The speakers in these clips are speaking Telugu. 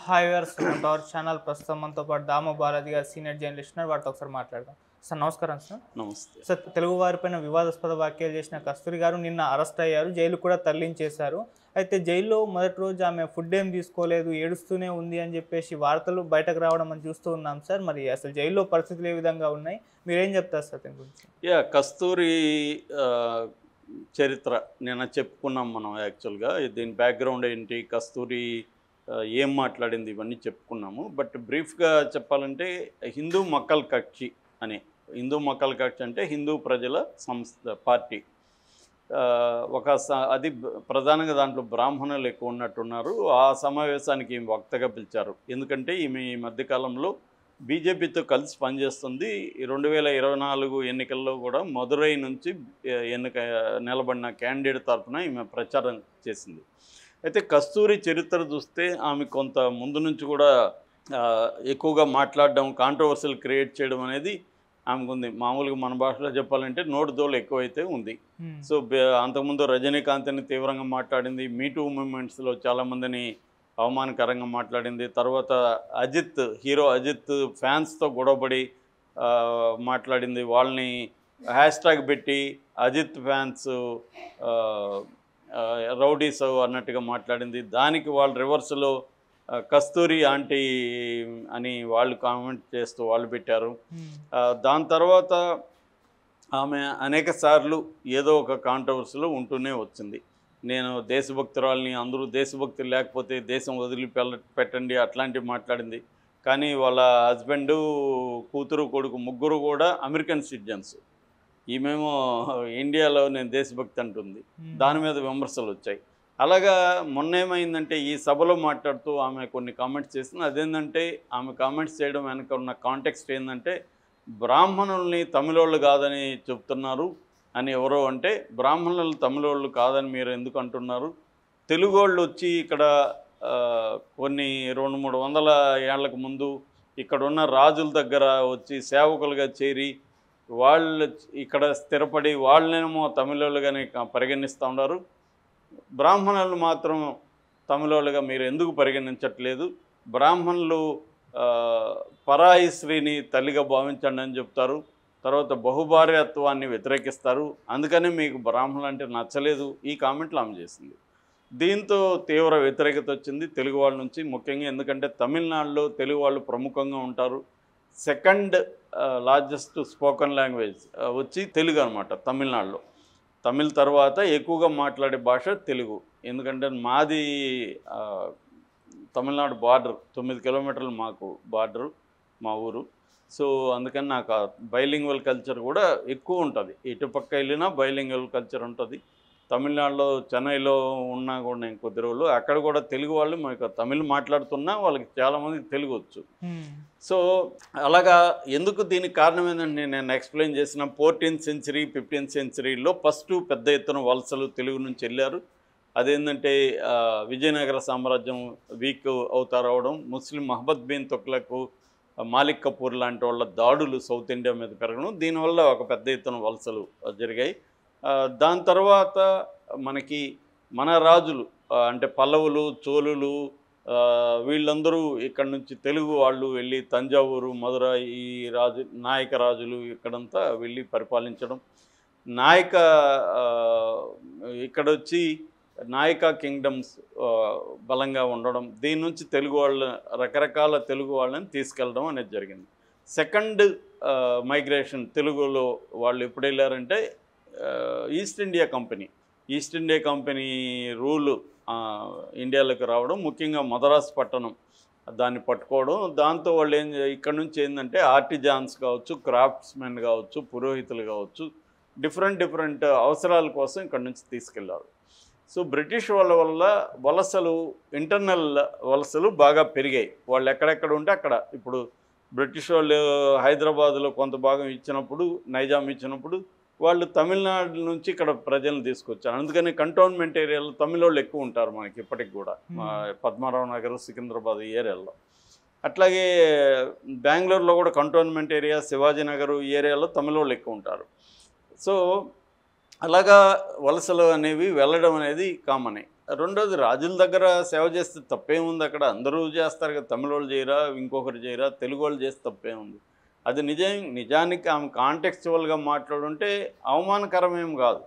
హాయ్ వ్యూవర్స్ టవర్ ఛానల్ ప్రస్తుతం మనతో పాటు దామ బాలాజీ గారు సీనియర్ జర్నలిస్ట్ ఉన్నారు వాటితో ఒకసారి మాట్లాడదాం సార్ నమస్కారం సార్ నమస్తే సార్ తెలుగు వారిపైన వివాదాస్పద వ్యాఖ్యలు చేసిన కస్తూరి గారు నిన్న అరెస్ట్ అయ్యారు జైలు కూడా తరలించేశారు అయితే జైల్లో మొదటి రోజు ఆమె ఫుడ్ ఏం తీసుకోలేదు ఏడుస్తూనే ఉంది అని చెప్పేసి వార్తలు బయటకు రావడం మనం చూస్తూ ఉన్నాం సార్ మరి అసలు జైల్లో పరిస్థితులు ఏ విధంగా ఉన్నాయి మీరేం చెప్తారు సార్ దీని గురించి యా కస్తూరి ఆ, చరిత్ర నిన్న చెప్పుకున్నాం మనం యాక్చువల్గా దీని బ్యాక్గ్రౌండ్ ఏంటి కస్తూరి ఆ, ఏం మాట్లాడింది ఇవన్నీ చెప్పుకున్నాము బట్ బ్రీఫ్గా చెప్పాలంటే హిందూ మక్కల్ కక్షి అని హిందూ మక్కల్ కక్షి అంటే హిందూ ప్రజల సంస్థ పార్టీ ఆ, ఒక స- అది బ- ప్రధానంగా దాంట్లో బ్రాహ్మణులు ఎక్కువ ఉన్నట్టున్నారు ఆ సమావేశానికి ఈమె వక్తగా పిలిచారు ఎందుకంటే ఈమె ఈ మధ్యకాలంలో బీజేపీతో కలిసి పనిచేస్తుంది రెండు వేల ఇరవై నాలుగు ఎన్నికల్లో కూడా మదురై నుంచి ఆ, ఎన్నిక నిలబడిన క్యాండిడేట్ తరఫున ఈమె ప్రచారం చేసింది అయితే కస్తూరి చరిత్ర చూస్తే ఆమె కొంత ముందు నుంచి కూడా ఆ, ఎక్కువగా మాట్లాడడం కాంట్రవర్సీలు క్రియేట్ చేయడం అనేది ఆమెకు ఉంది మామూలుగా మన భాషలో చెప్పాలంటే నోటు దోలు ఎక్కువైతే ఉంది Hmm. సో బే- అంతకుముందు రజనీకాంత్ని తీవ్రంగా మాట్లాడింది మీటూ మూమెంట్స్లో చాలామందిని అవమానకరంగా మాట్లాడింది తర్వాత అజిత్ హీరో అజిత్ ఫ్యాన్స్తో గొడవపడి ఆ, మాట్లాడింది వాళ్ళని హ్యాష్ ట్యాగ్ పెట్టి అజిత్ ఫ్యాన్స్ రౌడీస్ అన్నట్టుగా మాట్లాడింది దానికి వాళ్ళు రివర్స్లో కస్తూరి ఆంటీ అని వాళ్ళు కామెంట్ చేస్తూ వాళ్ళు పెట్టారు Hmm. ఆ, దాని తర్వాత ఆమె అనేక సార్లు ఏదో ఒక కాంట్రవర్సీలో ఉంటూనే వచ్చింది నేను దేశభక్తురాల్ని అందరూ దేశభక్తి లేకపోతే దేశం వదిలి పెళ్ళ- పెట్టండి అట్లాంటివి మాట్లాడింది కానీ వాళ్ళ హస్బెండ్ కూతురు కొడుకు ముగ్గురు కూడా అమెరికన్ సిటిజన్స్ ఈమెమో ఇండియాలో నేను దేశభక్తి అంటుంది Hmm. దాని మీద విమర్శలు వచ్చాయి అలాగా మొన్న ఏమైందంటే ఈ సభలో మాట్లాడుతూ ఆమె కొన్ని కామెంట్స్ చేసింది అదేంటంటే ఆమె కామెంట్స్ చేయడం వెనక ఉన్న కాంటెక్స్ట్ ఏంటంటే బ్రాహ్మణుల్ని తమిళోళ్ళు కాదని చెప్తున్నారు అని ఎవరో అంటే బ్రాహ్మణులు తమిళోళ్ళు కాదని మీరు ఎందుకు అంటున్నారు తెలుగు వాళ్ళు వచ్చి ఇక్కడ ఆ, కొన్ని రెండు మూడు వందల ఏళ్లకు ముందు ఇక్కడ ఉన్న రాజుల దగ్గర వచ్చి సేవకులుగా చేరి వాళ్ళు ఇక్కడ స్థిరపడి వాళ్ళనేమో తమిళోళ్ళుగానే పరిగణిస్తూ ఉన్నారు బ్రాహ్మణులు మాత్రం తమిళోళ్ళుగా మీరు ఎందుకు పరిగణించట్లేదు బ్రాహ్మణులు ఆ, పరాయి స్త్రీని తల్లిగా భావించండి అని చెప్తారు తర్వాత బహుభార్యత్వాన్ని వ్యతిరేకిస్తారు అందుకని మీకు బ్రాహ్మణులు అంటే నచ్చలేదు ఈ కామెంట్లు ఆమె చేసింది దీంతో తీవ్ర వ్యతిరేకత వచ్చింది తెలుగు వాళ్ళ నుంచి ముఖ్యంగా ఎందుకంటే తమిళనాడులో తెలుగు వాళ్ళు ప్రముఖంగా ఉంటారు సెకండ్ లార్జెస్ట్ స్పోకన్ లాంగ్వేజ్ వచ్చి తెలుగు అనమాట తమిళనాడులో తమిళ్ తర్వాత ఎక్కువగా మాట్లాడే భాష తెలుగు ఎందుకంటే మాది ఆ, తమిళనాడు బార్డర్ తొమ్మిది కిలోమీటర్లు మాకు బార్డరు మా ఊరు సో అందుకని నాకు బైలింగ్వల్ కల్చర్ కూడా ఎక్కువ ఉంటుంది ఇటుపక్క వెళ్ళినా బైలింగ్వల్ కల్చర్ ఉంటుంది తమిళనాడులో చెన్నైలో ఉన్నా కూడా నేను కొద్ది రోజులు అక్కడ కూడా తెలుగు వాళ్ళు మాకు తమిళ్ మాట్లాడుతున్నా వాళ్ళకి చాలామందికి తెలుగు వచ్చు Hmm. సో అలాగా ఎందుకు దీనికి కారణం ఏంటంటే నేను ఎక్స్ప్లెయిన్ చేసిన ఫోర్టీన్త్ సెంచరీ ఫిఫ్టీన్త్ సెంచరీలో ఫస్ట్ పెద్ద ఎత్తున వలసలు తెలుగు నుంచి వెళ్ళారు అదేంటంటే ఆ, విజయనగర సామ్రాజ్యం వీక్ అవుతా రావడం ముస్లిం మహమ్మద్ బిన్ తొక్లకు మాలిక్ కపూర్ లాంటి వాళ్ళ దాడులు సౌత్ ఇండియా మీద పెరగడం దీనివల్ల ఒక పెద్ద ఎత్తున వలసలు ఆ, జరిగాయి ఆ, దాని తర్వాత మనకి మన రాజులు ఆ, అంటే పల్లవులు చోళులు ఆ, వీళ్ళందరూ ఇక్కడ నుంచి తెలుగు వాళ్ళు వెళ్ళి తంజావూరు మధుర ఈ రాజు నాయక రాజులు ఇక్కడంతా వెళ్ళి పరిపాలించడం నాయక ఆ, ఇక్కడ వచ్చి నాయక కింగ్డమ్స్ ఆ, బలంగా ఉండడం దీని నుంచి తెలుగు వాళ్ళ రకరకాల తెలుగు వాళ్ళని తీసుకెళ్ళడం అనేది జరిగింది సెకండ్ మైగ్రేషన్ తెలుగులో వాళ్ళు ఎప్పుడు వెళ్ళారంటే ఆ, East India Company East India Company rule ఆ, ఇండియాలోకి రావడం ముఖ్యంగా మద్రాస్ పట్టణం దాన్ని పట్టుకోవడం దాంతో వాళ్ళు ఏం చే- ఇక్కడ నుంచి ఏంటంటే ఆర్టిజాన్స్ కావచ్చు క్రాఫ్ట్స్మెన్ కావచ్చు పురోహితులు కావచ్చు డిఫరెంట్ డిఫరెంట్ అవసరాల కోసం ఇక్కడ నుంచి తీసుకెళ్లారు సో బ్రిటిష్ వాళ్ళ వల్ల వలసలు ఇంటర్నల్ వలసలు బాగా పెరిగాయి వాళ్ళు ఎక్కడెక్కడ ఉంటే అక్కడ ఇప్పుడు బ్రిటిష్ వాళ్ళు హైదరాబాద్లో కొంత భాగం ఇచ్చినప్పుడు నైజాం ఇచ్చినప్పుడు వాళ్ళు తమిళనాడు నుంచి ఇక్కడ ప్రజలను తీసుకొచ్చారు అందుకని కంటోన్మెంట్ ఏరియాలో తమిళ వాళ్ళు ఎక్కువ ఉంటారు మనకి ఇప్పటికి కూడా మా పద్మారావు నగర్ సికింద్రాబాద్ ఈ ఏరియాలో అట్లాగే బెంగళూరులో కూడా కంటోన్మెంట్ ఏరియా శివాజీ నగర్ ఈ ఏరియాలో తమిళ వాళ్ళు ఎక్కువ ఉంటారు సో అలాగా వలసలు అనేవి వెళ్ళడం అనేది కామనే రెండోది రాజుల దగ్గర సేవ చేస్తే తప్పేముంది అక్కడ అందరూ చేస్తారు కదా తమిళ వాళ్ళు చేయరా ఇంకొకరు చేయరా తెలుగు వాళ్ళు చేస్తే తప్పేముంది అది నిజం నిజానికి ఆమె కాంటెక్చువల్గా మాట్లాడుంటే అవమానకరమేం కాదు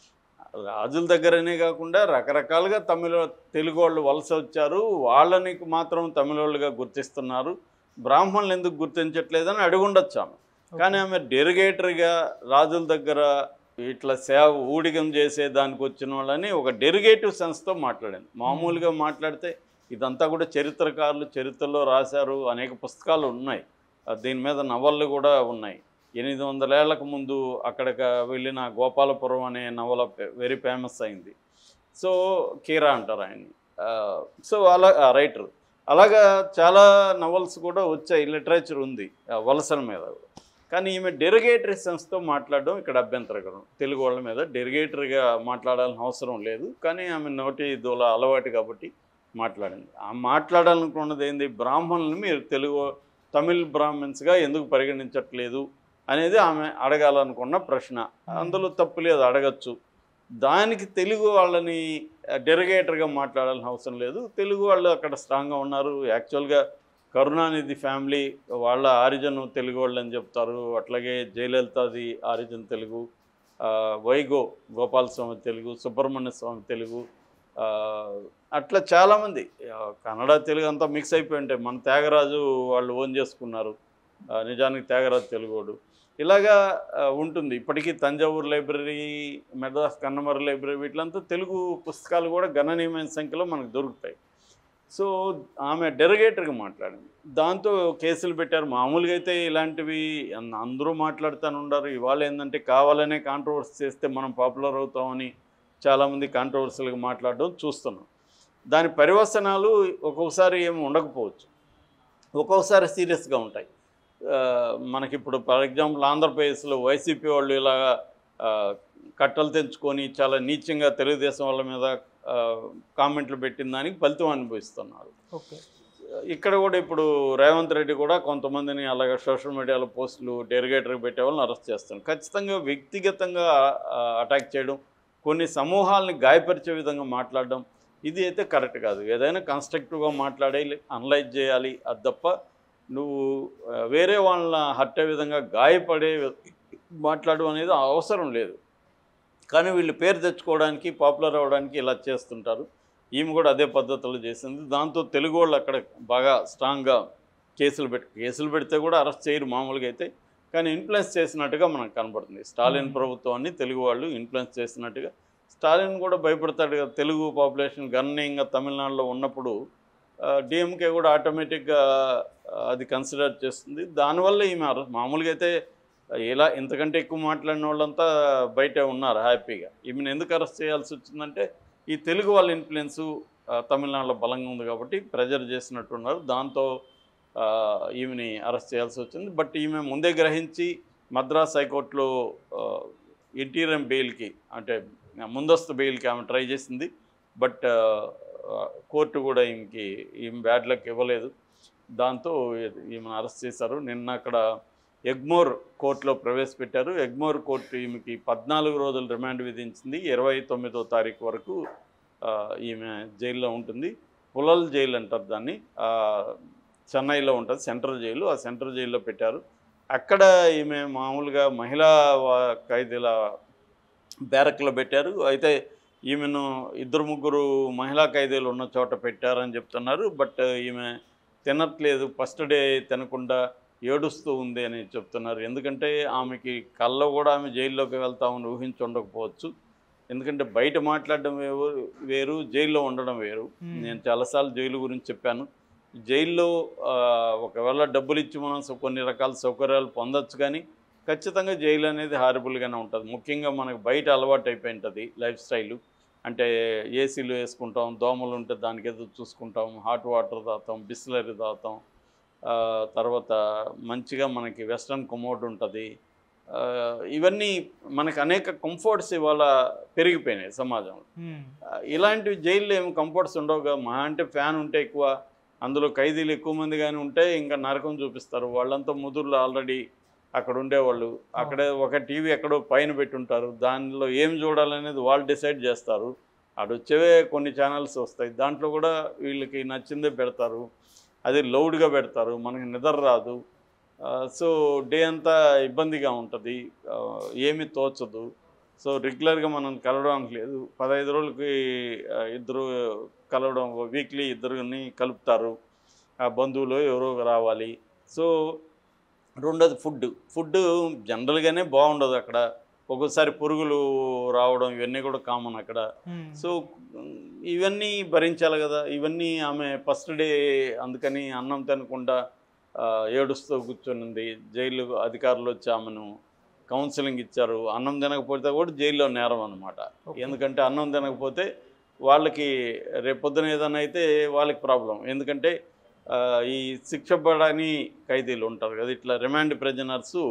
రాజుల దగ్గరనే కాకుండా రకరకాలుగా తమిళ తెలుగు వాళ్ళు వలస వచ్చారు వాళ్ళని మాత్రం తమిళ వాళ్ళుగా గుర్తిస్తున్నారు బ్రాహ్మణులు ఎందుకు గుర్తించట్లేదని అడుగుండొచ్చు ఆమె కానీ ఆమె డెరిగేటర్గా రాజుల దగ్గర ఇట్లా సేవ ఊడిగం చేసే దానికి వచ్చిన వాళ్ళని ఒక డెరిగేటివ్ సెన్స్తో మాట్లాడింది మామూలుగా మాట్లాడితే ఇదంతా కూడా చరిత్రకారులు చరిత్రలో రాశారు అనేక పుస్తకాలు ఉన్నాయి ఆ, దీని మీద నవళ్ళు కూడా ఉన్నాయి ఎనిమిది వందల ఏళ్లకు ముందు అక్కడికి వెళ్ళిన గోపాలపురం అనే నవల వెరీ ఫేమస్ అయింది సో కీరా అంటారు ఆయన్ని ఆ, సో అలా రైటర్ అలాగా చాలా నవల్స్ కూడా వచ్చాయి లిటరేచర్ ఉంది ఆ, వలసల మీద కానీ ఈమె డెరిగేటరీ సెన్స్తో మాట్లాడడం ఇక్కడ అభ్యంతరకరం తెలుగు వాళ్ళ మీద డెరిగేటరీగా మాట్లాడాల్సిన అవసరం లేదు కానీ ఆమె నోటి దూల అలవాటు కాబట్టి మాట్లాడింది ఆ మాట్లాడాలనుకున్నది ఏంది బ్రాహ్మణుల్ని మీరు తెలుగు తమిళ్ బ్రాహ్మణ్స్గా ఎందుకు పరిగణించట్లేదు అనేది ఆమె అడగాలనుకున్న ప్రశ్న అందులో తప్పు లేదు అడగచ్చు దానికి తెలుగు వాళ్ళని డెరిగేటర్గా మాట్లాడాల్సిన అవసరం లేదు తెలుగు వాళ్ళు అక్కడ స్ట్రాంగ్గా ఉన్నారు యాక్చువల్గా కరుణానిధి ఫ్యామిలీ వాళ్ళ ఆరిజన్ తెలుగు వాళ్ళు అని చెప్తారు అట్లాగే జయలలితాది ఆరిజన్ తెలుగు ఆ, వైగో గోపాల స్వామి తెలుగు సుబ్రహ్మణ్య స్వామి తెలుగు ఆ, అట్లా చాలామంది ఆ, కన్నడ తెలుగు అంతా మిక్స్ అయిపోయి ఉంటాయి మన త్యాగరాజు వాళ్ళు ఓన్ చేసుకున్నారు ఆ, నిజానికి త్యాగరాజు తెలుగోడు ఇలాగా ఆ, ఉంటుంది ఇప్పటికీ Thanjavur library Madras Connemara library వీటిలంతా తెలుగు పుస్తకాలు కూడా గణనీయమైన సంఖ్యలో మనకు దొరుకుతాయి సో ఆమె డెరగేటర్గా మాట్లాడింది దాంతో కేసులు పెట్టారు మామూలుగా అయితే ఇలాంటివి అన్- అందరూ మాట్లాడుతూనే ఉండరు ఇవాళ ఏంటంటే కావాలనే కాంట్రవర్సీ చేస్తే మనం పాపులర్ అవుతామని చాలామంది కాంట్రవర్సీలుగా మాట్లాడడం చూస్తున్నాం దాని పరివసనాలు ఒక్కొక్కసారి ఏమి ఉండకపోవచ్చు ఒక్కొక్కసారి సీరియస్గా ఉంటాయి ఆ, మనకిప్పుడు ఫర్ ఎగ్జాంపుల్ ఆంధ్రప్రదేశ్లో వైసీపీ వాళ్ళు ఇలా ఆ, కట్టలు తెంచుకొని చాలా నీచంగా తెలుగుదేశం వాళ్ళ మీద ఆ, కామెంట్లు పెట్టిన దానికి ఫలితం అనుభవిస్తున్నారు ఓకే ఇక్కడ కూడా ఇప్పుడు రేవంత్ రెడ్డి కూడా కొంతమందిని అలాగే సోషల్ మీడియాలో పోస్టులు డెరిగేటర్కి పెట్టే వాళ్ళని అరెస్ట్ చేస్తాను ఖచ్చితంగా వ్యక్తిగతంగా ఆ, అటాక్ చేయడం కొన్ని సమూహాలని గాయపరిచే విధంగా మాట్లాడడం ఇది అయితే కరెక్ట్ కాదు ఏదైనా కన్స్ట్రక్టివ్గా మాట్లాడాలి అనలైజ్ చేయాలి అది తప్ప నువ్వు ఆ, వేరే వాళ్ళని హట్టే విధంగా గాయపడే మాట్లాడడం అనేది అవసరం లేదు కానీ వీళ్ళు పేరు తెచ్చుకోవడానికి పాపులర్ అవ్వడానికి ఇలా చేస్తుంటారు ఈమె కూడా అదే పద్ధతిలో చేసింది దాంతో తెలుగు వాళ్ళు అక్కడ బాగా స్ట్రాంగ్గా కేసులు పెట్టి కేసులు పెడితే కూడా అరెస్ట్ చేయరు మామూలుగా అయితే కానీ ఇన్ఫ్లుయెన్స్ చేసినట్టుగా మనకు కనబడుతుంది స్టాలిన్ Hmm. ప్రభుత్వాన్ని తెలుగు వాళ్ళు ఇన్ఫ్లుయెన్స్ చేసినట్టుగా స్టాలిన్ కూడా భయపడతాడు కదా తెలుగు పాపులేషన్ గణనీయంగా తమిళనాడులో ఉన్నప్పుడు డిఎంకే కూడా ఆటోమేటిక్గా అది కన్సిడర్ చేస్తుంది దానివల్ల ఈమె అరె- మామూలుగా అయితే ఇలా ఇంతకంటే ఎక్కువ మాట్లాడిన వాళ్ళంతా బయట ఉన్నారు హ్యాపీగా ఈమెను ఎందుకు అరెస్ట్ చేయాల్సి వచ్చిందంటే ఈ తెలుగు వాళ్ళ ఇన్ఫ్లుయెన్సు ఆ, తమిళనాడులో బలంగా ఉంది కాబట్టి ప్రెజర్ చేసినట్టున్నారు దాంతో ఆ, ఈమెని అరెస్ట్ చేయాల్సి వచ్చింది బట్ ఈమె ముందే గ్రహించి మద్రాస్ హైకోర్టులో ఇంటీరియం బెయిల్కి అంటే ముందస్తు బెయిల్కి ఆమె ట్రై చేసింది బట్ కోర్టు కూడా ఈమెకి ఈమె బ్యాడ్ లక్ ఇవ్వలేదు దాంతో ఈమెను అరెస్ట్ చేశారు నిన్న అక్కడ ఎగ్మోర్ కోర్టులో ప్రవేశపెట్టారు ఎగ్మోర్ కోర్టు ఈమెకి పద్నాలుగు రోజులు రిమాండ్ విధించింది ఇరవై తొమ్మిదో తారీఖు వరకు ఆ, ఈమె జైల్లో ఉంటుంది పులల్ జైలు అంటారు దాన్ని ఆ, చెన్నైలో ఉంటుంది సెంట్రల్ జైలు ఆ సెంట్రల్ జైల్లో పెట్టారు అక్కడ ఈమె మామూలుగా మహిళా వా- ఖైదీల బ్యారక్లో పెట్టారు అయితే ఈమెను ఇద్దరు ముగ్గురు మహిళా ఖైదీలు ఉన్న చోట పెట్టారని చెప్తున్నారు బట్ ఈమె తినట్లేదు ఫస్ట్ డే తినకుండా ఏడుస్తూ ఉంది అని చెప్తున్నారు ఎందుకంటే ఆమెకి కళ్ళ కూడా ఆమె జైల్లోకి వెళ్తామని ఊహించి ఉండకపోవచ్చు ఎందుకంటే బయట మాట్లాడడం వేరు వేరు జైల్లో ఉండడం వేరు Hmm. నేను చాలాసార్లు జైలు గురించి చెప్పాను జైల్లో ఆ, ఒకవేళ డబ్బులు ఇచ్చి మనం సౌ- కొన్ని రకాల సౌకర్యాలు పొందొచ్చు కానీ ఖచ్చితంగా జైలు అనేది హారబుల్గానే ఉంటుంది ముఖ్యంగా మనకు బయట అలవాటు అయిపోయి ఉంటుంది లైఫ్ స్టైలు అంటే ఏసీలు వేసుకుంటాం దోమలు ఉంటే దానికి ఏదో చూసుకుంటాం హాట్ వాటర్ తాగుతాం బిస్లరీ తాగుతాం ఆ, తర్వాత మంచిగా మనకి వెస్ట్రన్ కొమోడ్ ఉంటుంది ఆ, ఇవన్నీ మనకి అనేక కంఫర్ట్స్ ఇవాళ పెరిగిపోయినాయి సమాజంలో మ్మ్. ఆ, ఇలాంటివి జైల్లో ఏమి కంఫర్ట్స్ ఉండవుగా మహా అంటే ఫ్యాన్ ఉంటే ఎక్కువ అందులో ఖైదీలు ఎక్కువ మంది కానీ ఉంటే ఇంకా నరకం చూపిస్తారు వాళ్ళంతా ముదురులు ఆల్రెడీ అక్కడ ఉండేవాళ్ళు అక్కడే ఒక టీవీ ఎక్కడో పైన పెట్టుంటారు దానిలో ఏం చూడాలనేది వాళ్ళు డిసైడ్ చేస్తారు ఆడొచ్చేవే కొన్ని ఛానల్స్ వస్తాయి దాంట్లో కూడా వీళ్ళకి నచ్చిందే పెడతారు అది లౌడ్గా పెడతారు మనకి నిద్ర రాదు ఆ, సో డే అంతా ఇబ్బందిగా ఉంటుంది ఆ, ఏమీ తోచదు సో రెగ్యులర్గా మనం కలవడానికి లేదు పదహైదు రోజులకి ఆ, ఇద్దరు కలవడం వీక్లీ ఇద్దరుని కలుపుతారు ఆ బంధువులు ఎవరో ఒకరు రావాలి సో రెండోది ఫుడ్ ఫుడ్ జనరల్గానే బాగుండదు అక్కడ ఒక్కోసారి పురుగులు రావడం ఇవన్నీ కూడా కామన్ అక్కడ ఉమ్. సో ఉమ్, ఇవన్నీ భరించాలి కదా ఇవన్నీ ఆమె ఫస్ట్ డే అందుకని అన్నం తినకుండా ఆ, ఏడుస్తూ కూర్చొనింది జైలు అధికారులు వచ్చి ఆమెను కౌన్సిలింగ్ ఇచ్చారు అన్నం తినకపోతే కూడా జైల్లో నేరం అనమాట Okay. ఎందుకంటే అన్నం తినకపోతే వాళ్ళకి రేపొద్దున ఏదైనా అయితే వాళ్ళకి ప్రాబ్లం ఎందుకంటే ఆ, ఈ శిక్ష పడని ఖైదీలు ఉంటారు కదా ఇట్లా రిమాండ్ ప్రెజనర్సు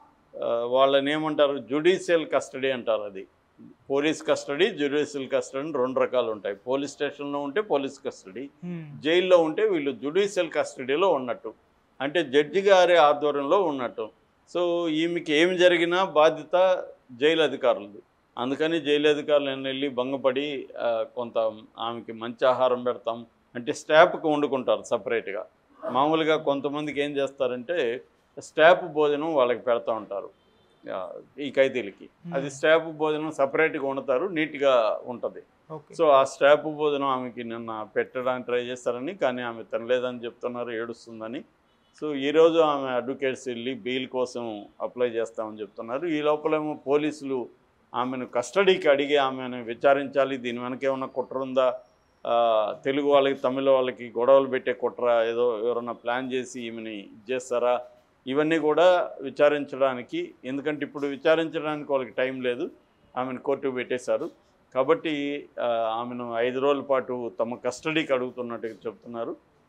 వాళ్ళని ఏమంటారు జుడిషియల్ కస్టడీ అంటారు అది పోలీస్ కస్టడీ జ్యుడిషియల్ కస్టడీ అని రెండు రకాలు ఉంటాయి పోలీస్ స్టేషన్లో ఉంటే పోలీస్ కస్టడీ ఉమ్. జైల్లో ఉంటే వీళ్ళు జుడిషియల్ కస్టడీలో ఉన్నట్టు అంటే జడ్జి గారి ఆధ్వర్యంలో ఉన్నట్టు సో ఈమెకి ఏమి జరిగినా బాధ్యత జైలు అధికారులది అందుకని జైలు అధికారులు నేను వెళ్ళి భంగపడి ఆ, కొంత ఆమెకి మంచి ఆహారం పెడతాం అంటే స్టాఫ్కి వండుకుంటారు సపరేట్గా మామూలుగా కొంతమందికి ఏం చేస్తారంటే స్టాఫ్ భోజనం వాళ్ళకి పెడతా ఉంటారు ఆ, ఈ ఖైదీలకి అది స్టాఫ్ భోజనం సపరేట్గా వండుతారు నీట్గా ఉంటుంది ఓకే సో ఆ స్టాప్ భోజనం ఆమెకి నిన్న పెట్టడానికి ట్రై చేస్తారని కానీ ఆమె తినలేదని చెప్తున్నారు ఏడుస్తుందని సో ఈరోజు ఆమె అడ్వకేట్స్ వెళ్ళి బెయిల్ కోసం అప్లై చేస్తామని చెప్తున్నారు ఈ లోపలేమో పోలీసులు ఆమెను కస్టడీకి అడిగి ఆమెను విచారించాలి దీని వెనక ఏమైనా కుట్ర ఉందా ఆ, తెలుగు వాళ్ళకి తమిళ వాళ్ళకి గొడవలు పెట్టే కుట్ర ఏదో ఎవరైనా ప్లాన్ చేసి ఈమెని ఇచ్చేస్తారా ఇవన్నీ కూడా విచారించడానికి ఎందుకంటే ఇప్పుడు విచారించడానికి వాళ్ళకి టైం లేదు ఆమెను కోర్టుకు పెట్టేశారు కాబట్టి ఆ, ఆమెను ఐదు రోజుల పాటు తమ కస్టడీకి అడుగుతున్నట్టుగా చెప్తున్నారు